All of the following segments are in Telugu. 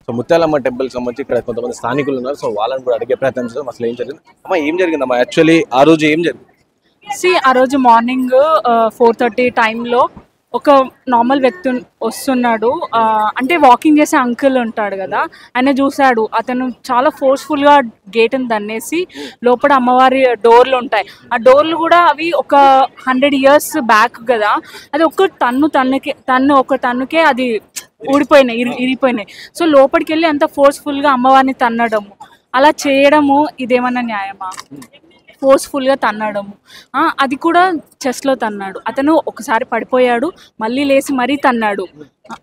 సో ముత్యాలమ్మ టెంపుల్ సంబంధించి ఇక్కడ కొంతమంది స్థానికులు ఉన్నారు సో వాళ్ళని కూడా అడిగే ప్రయత్నం చేద్దాం అసలు ఏం జరిగింది అమ్మ ఏం జరిగిందమ్మా యాక్చువల్లీ ఆ రోజు ఏం జరిగింది సి ఆ రోజు మార్నింగ్ ఫోర్ థర్టీ టైంలో ఒక నార్మల్ వ్యక్తి ఉన్- వస్తున్నాడు ఆ, అంటే వాకింగ్ చేసే అంకుల్ ఉంటాడు కదా ఆయన చూశాడు అతను చాలా ఫోర్స్ఫుల్గా గేట్ని దన్నేసి లోపల అమ్మవారి డోర్లు ఉంటాయి ఆ డోర్లు కూడా అవి ఒక హండ్రెడ్ ఇయర్స్ బ్యాక్ కదా అది ఒక టన్ను టన్నుకే టన్ను ఒక టన్నుకే అది ఊడిపోయినాయి ఇరి ఇరిగిపోయినాయి సో లోపలికి వెళ్ళి అంత ఫోర్స్ఫుల్గా అమ్మవారిని తన్నడము అలా చేయడము ఇదేమన్నా న్యాయమా ఫోర్స్ఫుల్గా తన్నడము ఆ, అది కూడా చెస్లో తన్నాడు అతను ఒకసారి పడిపోయాడు మళ్ళీ లేచి మరీ తన్నాడు ఆ,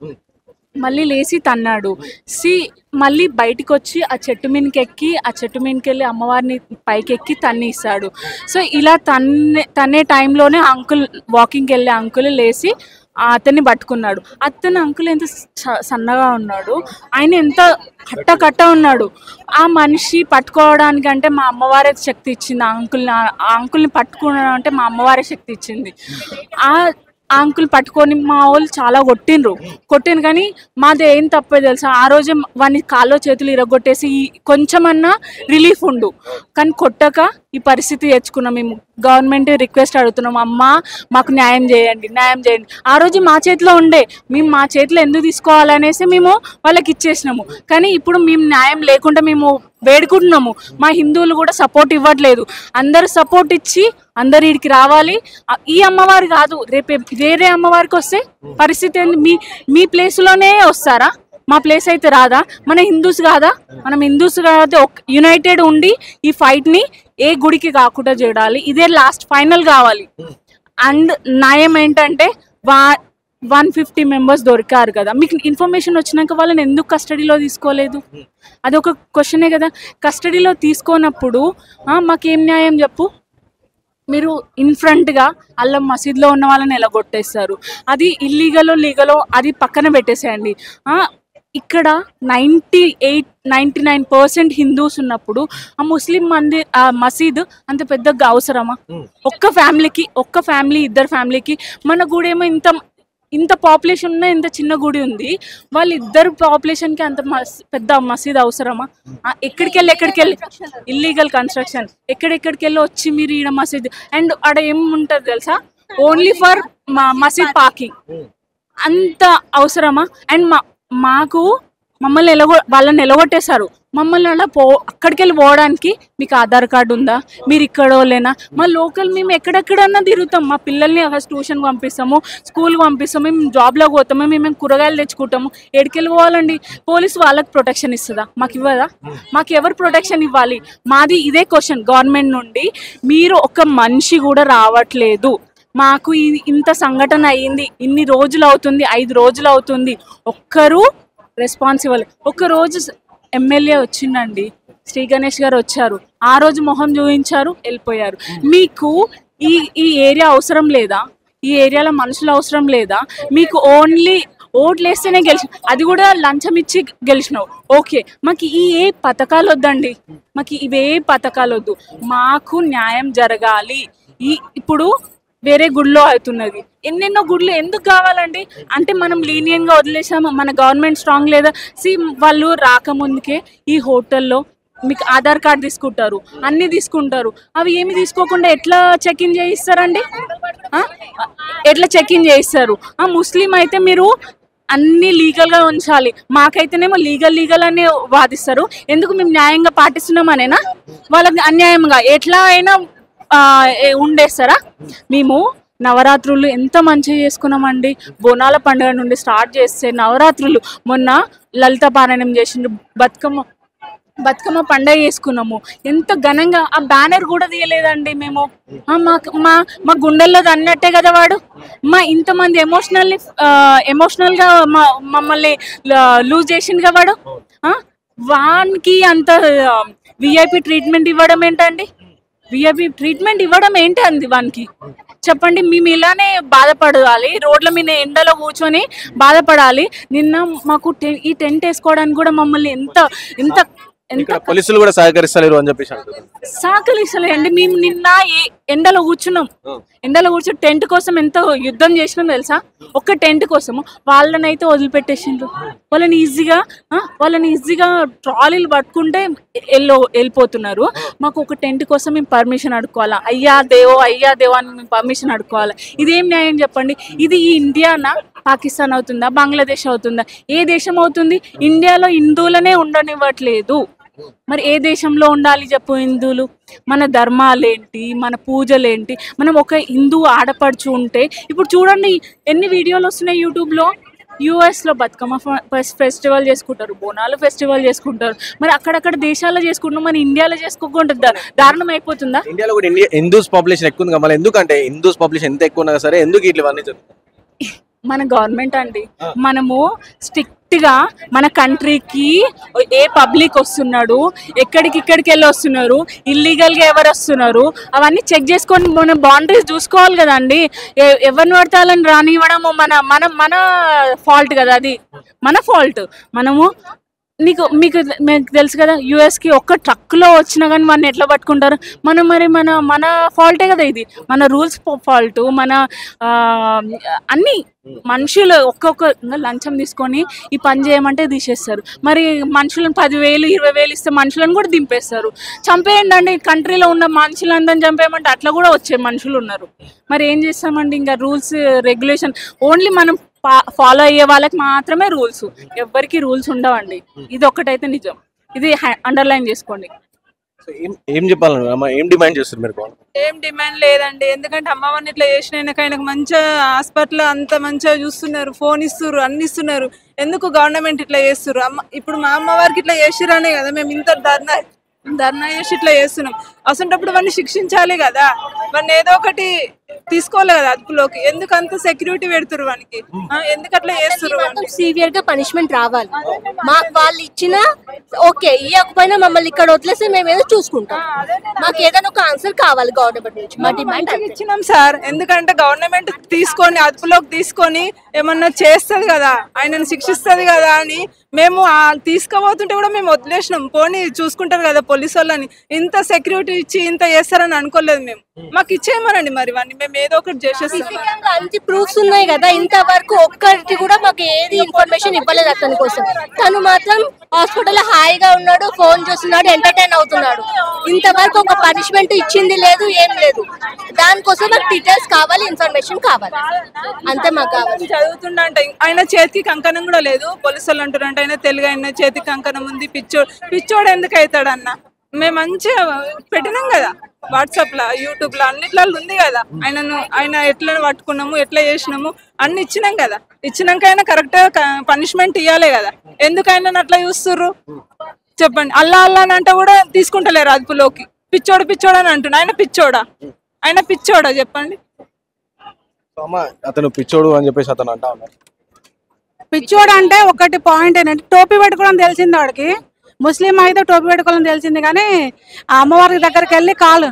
మళ్ళీ లేచి తన్నాడు సి మళ్ళీ బయటికి వచ్చి ఆ చెట్టు మీదకి ఎక్కి ఆ చెట్టు మీదకి వెళ్ళి అమ్మవారిని పైకి ఎక్కి తన్నిస్తాడు సో ఇలా తన్నే తన్నే టైంలోనే అంకుల్ వాకింగ్కి వెళ్ళే అంకుల్ లేచి ఆ అతన్ని పట్టుకున్నాడు అతను అంకుల్ ఎంత స- సన్నగా ఉన్నాడు ఆయన ఎంత కట్ట కట్ట ఉన్నాడు ఆ మనిషి పట్టుకోవడానికంటే మా అమ్మవారే శక్తి ఇచ్చింది ఆ అంకుల్ని ఆ ఆ అంకుల్ని పట్టుకోవడం అంటే మా అమ్మవారే శక్తి ఇచ్చింది ఆ ఆ అంకుల్ పట్టుకొని మా వాళ్ళు చాలా కొట్టిండ్రు కొట్టిండ్రు కానీ మాది ఏం తప్పే తెలుసా ఆ రోజే వాని కాల్లో చేతులు ఇరగొట్టేసి ఈ కొంచెమన్నా రిలీఫ్ ఉండు కానీ కొట్టక ఈ పరిస్థితి తెచ్చుకున్నాం మేము గవర్నమెంట్ రిక్వెస్ట్ అడుగుతున్నాం అమ్మ మాకు న్యాయం చేయండి న్యాయం చేయండి ఆ రోజు మా చేతిలో ఉండే మేము మా చేతిలో ఎందుకు తీసుకోవాలనేసి మేము వాళ్ళకి ఇచ్చేసినాము కానీ ఇప్పుడు మేము న్యాయం లేకుండా మేము వేడుకుంటున్నాము మా హిందువులు కూడా సపోర్ట్ ఇవ్వట్లేదు అందరు సపోర్ట్ ఇచ్చి అందరు వీడికి రావాలి ఆ- ఈ అమ్మవారు కాదు రేపు వేరే అమ్మవారికి వస్తే పరిస్థితి ఏంది మీ మీ ప్లేస్లోనే వస్తారా మా ప్లేస్ అయితే రాదా మన హిందూస్ కాదా మనం హిందూస్ కాదు యునైటెడ్ ఉండి ఈ ఫైట్ని ఏ గుడికి కాకుండా చూడాలి ఇదే లాస్ట్ ఫైనల్ కావాలి అండ్ న్యాయం ఏంటంటే వా వన్ ఫిఫ్టీ మెంబర్స్ దొరికారు కదా మీకు ఇన్ఫర్మేషన్ వచ్చినాక వాళ్ళని ఎందుకు కస్టడీలో తీసుకోలేదు అది ఒక క్వశ్చనే కదా కస్టడీలో తీసుకోనప్పుడు ఆ, మాకేం న్యాయం చెప్పు మీరు ఇన్ఫ్రంట్గా అల్లం మసీద్లో ఉన్న వాళ్ళని ఎలా కొట్టేస్తారు అది ఇల్లీగలో లీగలో అది పక్కన పెట్టేసేయండి ఆ, ఇక్కడ ninety eight ninety nine percent Hindus ఉన్నప్పుడు ఆ ముస్లిం మంది ఆ మసీద్ అంత పెద్దగా అవసరమా ఒక్క ఫ్యామిలీకి ఒక్క ఫ్యామిలీ ఇద్దరు ఫ్యామిలీకి మన గుడేమో ఇంత ఇంత పాపులేషన్ ఉన్న ఇంత చిన్న గుడి ఉంది వాళ్ళ ఇద్దరు పాపులేషన్కి అంత మస్ పెద్ద మసీద్ అవసరమా ఆ, ఎక్కడికి వెళ్ళి ఎక్కడికి వెళ్ళి ఇల్లీగల్ కన్స్ట్రక్షన్ ఎక్కడెక్కడికి వెళ్ళి వచ్చి మీరు ఈడ మసీద్ అండ్ ఆడ ఏం ఉంటుంది తెలుసా ఓన్లీ ఫర్ మసీద్ పార్కింగ్ అంత అవసరమా అండ్ మా మాకు మమ్మల్ని ఎలగొ వాళ్ళని ఎలగొట్టేశారు మమ్మల్ని అలా పో అక్కడికి వెళ్ళి పోవడానికి మీకు ఆధార్ కార్డు ఉందా మీరు ఇక్కడ లేనా మా లోకల్ మేము ఎక్కడెక్కడన్నా తిరుగుతాం మా పిల్లల్ని ఫస్ట్ ట్యూషన్కి పంపిస్తాము స్కూల్కి పంపిస్తాము మేము జాబ్లోకి పోతాము మేము మేము కూరగాయలు తెచ్చుకుంటాము ఎక్కడికి పోవాలండి పోలీస్ వాళ్ళకి ప్రొటెక్షన్ ఇస్తుందా మాకు ఇవ్వదా మాకు ఎవరు ప్రొటెక్షన్ ఇవ్వాలి మాది ఇదే క్వశ్చన్ గవర్నమెంట్ నుండి మీరు ఒక మనిషి కూడా రావట్లేదు మాకు ఇది ఇంత సంఘటన అయ్యింది ఇన్ని రోజులు అవుతుంది ఐదు రోజులు అవుతుంది ఒక్కరు రెస్పాన్సిబుల్ ఒక్క రోజు ఎమ్మెల్యే వచ్చిందండి శ్రీ గణేష్ గారు వచ్చారు ఆ రోజు మొహం చూపించారు వెళ్ళిపోయారు మీకు ఈ ఈ ఏరియా అవసరం లేదా ఈ ఏరియాలో మనుషులు అవసరం లేదా మీకు ఓన్లీ ఓట్లు వేస్తేనే గెలిచి అది కూడా లంచం ఇచ్చి గెలిచినావు ఓకే మాకు ఈ ఏ పథకాలు వద్దండి మాకు ఇవే పథకాలు వద్దు మాకు న్యాయం జరగాలి ఈ ఇప్పుడు వేరే గుడిలో అవుతున్నది ఎన్నెన్నో గుళ్ళు ఎందుకు కావాలండి అంటే మనం లీనియన్ గా వదిలేసాము మన గవర్నమెంట్ స్ట్రాంగ్ లేదా సి వాళ్ళు రాకముందుకే ఈ హోటల్లో మీకు ఆధార్ కార్డ్ తీసుకుంటారు అన్ని తీసుకుంటారు అవి ఏమి తీసుకోకుండా ఎట్లా చెక్ ఇన్ చేయిస్తారండి ఆ? ఎట్లా చెక్ ఇన్ చేయిస్తారు ఆ ముస్లిం అయితే మీరు అన్ని లీగల్ గా ఉంచాలి మాకైతేనేమో లీగల్ లీగల్ అని వాదిస్తారు ఎందుకు మేము న్యాయంగా పాటిస్తున్నామనేనా వాళ్ళకి అన్యాయంగా ఎట్లా అయినా ఆ, ఏ- ఉండేస్తారా మేము నవరాత్రులు ఎంత మంచిగా చేసుకున్నామండి బోనాల పండుగ నుండి స్టార్ట్ చేస్తే నవరాత్రులు మొన్న లలిత పారాయణం చేసిండు బతుకమ్మ బతుకమ్మ పండగ చేసుకున్నాము ఎంత ఘనంగా ఆ బ్యానర్ కూడా తీయలేదండి మేము ఆ, మాకు మా మా గుండెల్లో అన్నట్టే కదా వాడు మా ఇంతమంది ఎమోషనల్లీ ఎమోషనల్గా మా మమ్మల్ని లూజ్ చేసిండుగా వాడు ఆ, వానికి అంత విఐపి ట్రీట్మెంట్ ఇవ్వడం ఏంటండి విఐపి ట్రీట్మెంట్ ఇవ్వడం ఏంటి అంది వానికి చెప్పండి మేము ఇలానే బాధపడాలి రోడ్ల మీద ఎండలో కూర్చొని బాధపడాలి నిన్న మాకు టె- ఈ టెంట్ వేసుకోవడానికి కూడా మమ్మల్ని ఎంత ఎంత ఎంత ఇక్కడ పోలీసులు కూడా సహకరిస్తలేరు అని చెప్పేసి అంటున్నారు సాకలిసలే అండి మేము నిన్న ఏ- ఎండలో కూర్చున్నాం ఎండలో కూర్చొని టెంట్ కోసం ఎంతో యుద్ధం చేసినాం తెలుసా ఒక్క టెంట్ కోసము వాళ్ళనైతే వదిలిపెట్టేసిండ్రు వాళ్ళని ఈజీగా ఆ, వాళ్ళని ఈజీగా ట్రాలీలు పట్టుకుంటే ఎల్లో వెళ్ళిపోతున్నారు మాకు ఒక టెంట్ కోసం మేము పర్మిషన్ అడుకోవాలా అయ్యా దేవో అయ్యా దేవో అని మేము పర్మిషన్ అడుకోవాలా ఇదేం న్యాయం చెప్పండి ఇది ఈ ఇండియానా పాకిస్తాన్ అవుతుందా బంగ్లాదేశ్ అవుతుందా ఏ దేశం అవుతుంది ఇండియాలో హిందువులనే ఉండనివ్వట్లేదు మరి ఏ దేశంలో ఉండాలి చెప్పు హిందువులు మన ధర్మాలేంటి మన పూజలేంటి మనం ఒక హిందూ ఆడపడుచు ఉంటే ఇప్పుడు చూడండి ఎన్ని వీడియోలు వస్తున్నాయి యూట్యూబ్లో యూఎస్లో బతుకమ్మ ఫ- ఫెస్టివల్ చేసుకుంటారు బోనాలు ఫెస్టివల్ చేసుకుంటారు మరి అక్కడక్కడ దేశాల్లో చేసుకుంటాం మన ఇండియాలో చేసుకోకుండా దా- దారుణం అయిపోతుందా ఇండియాలో కూడా ఇండియా హిందూస్ పాపులేషన్ ఎక్కువ ఉంది కదా మళ్ళీ ఎందుకంటే హిందూస్ పాపులేషన్ ఎంత ఎక్కువ ఉన్నా సరే ఎందుకు ఇట్లా ఇవన్నీ జరుగుతాయి మన గవర్నమెంట్ అండి మనము స్ట్రిక్ట్ గా మన కంట్రీకి ఏ పబ్లిక్ వస్తున్నాడు ఎక్కడికి ఇక్కడికి వెళ్ళి వస్తున్నారు ఇల్లీగల్ గా ఎవరు వస్తున్నారు అవన్నీ చెక్ చేసుకొని మన బౌండరీస్ చూసుకోవాలి కదండి ఎ- ఎవరిని పడితే వాళ్ళని రానివ్వడము మన మన మన ఫాల్ట్ కదా అది మన ఫాల్ట్ మనము నీకు మీకు మీకు తెలుసు కదా US కి ఒక్క ట్రక్లో వచ్చినా కానీ మన ఎట్లా పట్టుకుంటారు మనం మరి మన మన ఫాల్టే కదా ఇది మన రూల్స్ ఫాల్ట్ మన ఆ, అన్ని మనుషులు ఒక్కొక్క ఇంకా లంచం తీసుకొని ఈ పని చేయమంటే తీసేస్తారు మరి మనుషులను పదివేలు ఇరవై వేలు ఇస్తే మనుషులను కూడా దింపేస్తారు చంపేయండి అండి కంట్రీలో ఉన్న మనుషులందరిని చంపేయమంటే అట్లా కూడా వచ్చే మనుషులు ఉన్నారు మరి ఏం చేస్తామండి ఇంకా రూల్స్ రెగ్యులేషన్ ఓన్లీ మనం ఫాలో అయ్యే వాళ్ళకి మాత్రమే రూల్స్ ఎవ్వరికి రూల్స్ ఉండవండి ఇది ఒక్కటైతే నిజం ఇది అండర్లైన్ చేసుకోండి సో ఏం ఏం చెప్పాలను అమ్మ ఏం డిమాండ్ చేస్తారు మీరు గవర్నమెంట్ ఏం డిమాండ్ లేదండి ఎందుకంటే అమ్మవారిని ఇట్లా చేసిన ఆయనకు మంచిగా హాస్పిటల్ అంత మంచిగా చూస్తున్నారు ఫోన్ ఇస్తున్నారు అన్ని ఇస్తున్నారు ఎందుకు గవర్నమెంట్ ఇట్లా చేస్తున్నారు అమ్మ ఇప్పుడు మా అమ్మవారికి ఇట్లా చేసిరనే కదా మేము ఇంత ధర్నా ధర్నా చేసి ఇట్లా చేస్తున్నాం అసంటప్పుడు వాడిని శిక్షించాలి కదా వాడిని ఏదో ఒకటి తీసుకోవాలి కదా అదుపులోకి ఎందుకు అంత సెక్యూరిటీ పెడుతురు వానికి ఆ, ఎందుకు అట్లా చేస్తున్నారు వాడిని? సివియర్ గా పనిష్మెంట్ రావాలి మాకు వాళ్ళు ఇచ్చిన ఓకే ఇవ్వకపోయినా మమ్మల్ని ఇక్కడ వదిలేసి మేము ఏదో చూసుకుంటాం మాకు ఏదైనా ఒక ఆన్సర్ కావాలి గవర్నమెంట్ నుంచి మా డిమాండ్ మంచిగా ఇచ్చినాం సార్ ఎందుకంటే గవర్నమెంట్ తీసుకొని అదుపులోకి తీసుకొని ఏమన్నా చేస్తుంది కదా ఆయనను శిక్షిస్తుంది కదా అని మేము ఆ తీసుకుపోతుంటే కూడా మేము వదిలేసినాం పోనీ చూసుకుంటారు కదా పోలీసు వాళ్ళని ఇంత సెక్యూరిటీ ఇచ్చి ఇంత చేస్తారని అనుకోలేదు మేము మాకు ఇచ్చేయమనండి మరి ఇవన్నీ మేము ఏదో ఒకటి చేసేస్తాం అన్ని ప్రూఫ్స్ ఉన్నాయి కదా ఇంతవరకు ఒక్కరికి కూడా మాకు ఏది ఇన్ఫర్మేషన్ ఇవ్వలేదు అతని కోసం తను మాత్రం హాస్పిటల్ హాయిగా ఉన్నాడు ఫోన్ చూస్తున్నాడు ఎంటర్టైన్ అవుతున్నాడు ఇంతవరకు ఒక పనిష్మెంట్ ఇచ్చింది లేదు ఏం లేదు దానికోసం మాకు డీటెయిల్స్ కావాలి ఇన్ఫర్మేషన్ కావాలి అంతే మాకు కావాలి చదువుతుండంట ఆయన చేతికి కంకణం కూడా లేదు పోలీసు వాళ్ళు అంటారంట ఆయన తెలుగు ఆయన చేతికి కంకణం ఉంది పిచ్చోడు పిచ్చోడు ఎందుకు అవుతాడు అన్న మేము మంచిగా పెట్టినాం కదా వాట్సాప్ లో యూట్యూబ్ లో అన్నిట్లలో ఉంది కదా ఆయనను ఆయన ఎట్లా పట్టుకున్నాము ఎట్లా చేసినాము అన్ని ఇచ్చినాం కదా ఇచ్చినాక ఆయన కరెక్ట్ పనిష్మెంట్ ఇవ్వాలి కదా ఎందుకు ఆయన అట్లా చూస్తుర్రు చెప్పండి అల్లా అల్లా అని అంటే కూడా తీసుకుంటలేరు అదుపులోకి పిచ్చోడు పిచ్చోడు అని అంటున్నా ఆయన పిచ్చోడా ఆయన పిచ్చోడా చెప్పండి సో అమ్మ అతను పిచ్చోడు అని చెప్పేసి అతను అంటా ఉన్నారు పిచ్చోడు అంటే ఒకటి పాయింట్ ఏంటంటే టోపీ పెట్టుకోవడం తెలిసింది వాడికి ముస్లిం అయితే టోపీ పెట్టుకోవడం తెలిసింది కానీ ఆ అమ్మవారి దగ్గరికి వెళ్ళి కాలు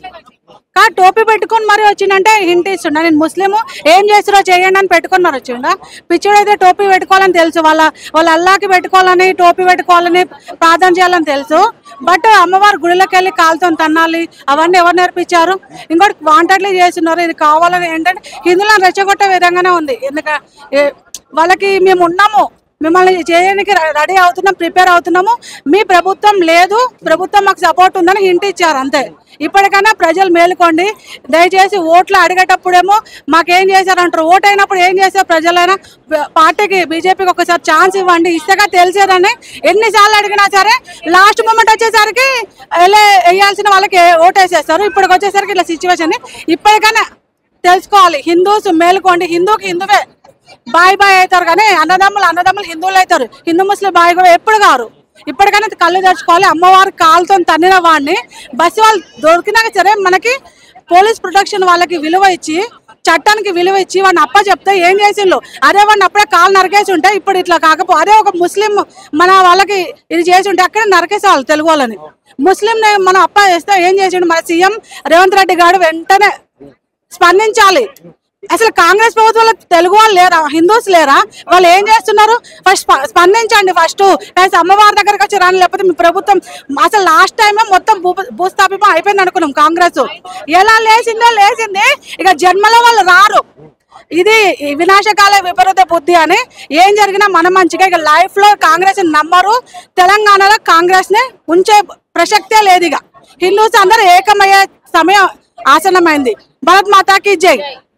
కా టోపీ పెట్టుకొని మరి వచ్చిండంటే హింట్ ఇస్తుండ నేను ముస్లిము ఏం చేస్తారో చేయండి అని పెట్టుకొని మరి వచ్చిండ పిచ్చోడు అయితే టోపీ పెట్టుకోవాలని తెలుసు వాళ్ళ వాళ్ళ అల్లాకి పెట్టుకోవాలని టోపీ పెట్టుకోవాలని ప్రార్థన చేయాలని తెలుసు బట్ అమ్మవారి గుడిలోకి వెళ్ళి కాలుతో తన్నాలి అవన్నీ ఎవరు నేర్పించారు ఇంకోటి వాంటెడ్లీ చేస్తున్నారు ఇది కావాలని ఏంటంటే హిందువులను రెచ్చగొట్టే విధంగానే ఉంది ఎందుకంటే వాళ్ళకి మేము ఉన్నాము మిమ్మల్ని చేయడానికి రెడీ అవుతున్నాం ప్రిపేర్ అవుతున్నాము మీ ప్రభుత్వం లేదు ప్రభుత్వం మాకు సపోర్ట్ ఉందని హింట్ ఇచ్చారు అంతే ఇప్పటికైనా ప్రజలు మేలుకోండి దయచేసి ఓట్లు అడిగేటప్పుడేమో మాకేం చేశారంటారు ఓటు అయినప్పుడు ఏం చేశారు ప్రజలైనా ప- పార్టీకి బీజేపీకి ఒకసారి ఛాన్స్ ఇవ్వండి ఇస్తేగా తెలిసేదని ఎన్నిసార్లు అడిగినా సరే లాస్ట్ మూమెంట్ వచ్చేసరికి వెళ్ళే వేయాల్సిన వాళ్ళకి ఓటు వేసేస్తారు ఇప్పటికి వచ్చేసరికి ఇట్లా సిచ్యువేషన్ ఇప్పటికైనా తెలుసుకోవాలి హిందూస్ మేలుకోండి హిందూకి హిందువే బాయ్ బాయ్ అవుతారు కానీ అన్నదమ్ములు అన్నదమ్ములు హిందువులు అవుతారు హిందూ ముస్లిం బాయ్ కూడా ఎప్పుడు కారు ఇప్పటికైనా కళ్ళు తెరుచుకోవాలి అమ్మవారి కాలుతో తన్నిన వాడిని బస్సు వాళ్ళు దొరికినాక సరే మనకి పోలీస్ ప్రొటెక్షన్ వాళ్ళకి విలువ ఇచ్చి చట్టానికి విలువ ఇచ్చి వాడిని అప్ప చెప్తే ఏం చేసిండ్రు అదే వాడిని అప్పుడే కాలు నరికేసి ఉంటే ఇప్పుడు ఇట్లా కాకపో అదే ఒక ముస్లిం మన వాళ్ళకి ఇది చేసి ఉంటే అక్కడ నరికేసే వాళ్ళు తెలుగు వాళ్ళని ముస్లిం మనం అప్ప చేస్తే ఏం చేసిండు మన సీఎం రేవంత్ రెడ్డి గారు వెంటనే స్పందించాలి అసలు కాంగ్రెస్ ప్రభుత్వంలో తెలుగు వాళ్ళు లేరా హిందూస్ లేరా వాళ్ళు ఏం చేస్తున్నారు ఫస్ట్ స్ప- స్పందించండి ఫస్ట్ కానీ అమ్మవారి దగ్గరకు వచ్చి రాని లేకపోతే మీ ప్రభుత్వం అసలు లాస్ట్ టైం మొత్తం భూ భూస్థాపితం అయిపోయింది అనుకున్నాం కాంగ్రెస్ ఎలా లేచిందో లేచింది ఇక జన్మలో వాళ్ళు రారు ఇది ఈ వినాశకాల విపరీత బుద్ధి అని ఏం జరిగినా మన మంచిగా ఇక లైఫ్ లో కాంగ్రెస్ నమ్మరు తెలంగాణలో కాంగ్రెస్ ని ఉంచే ప్రసక్తే లేదు ఇక హిందూస్ అందరూ ఏకమయ్యే సమయం ఆసనమైంది భరత్ మాతాకి జై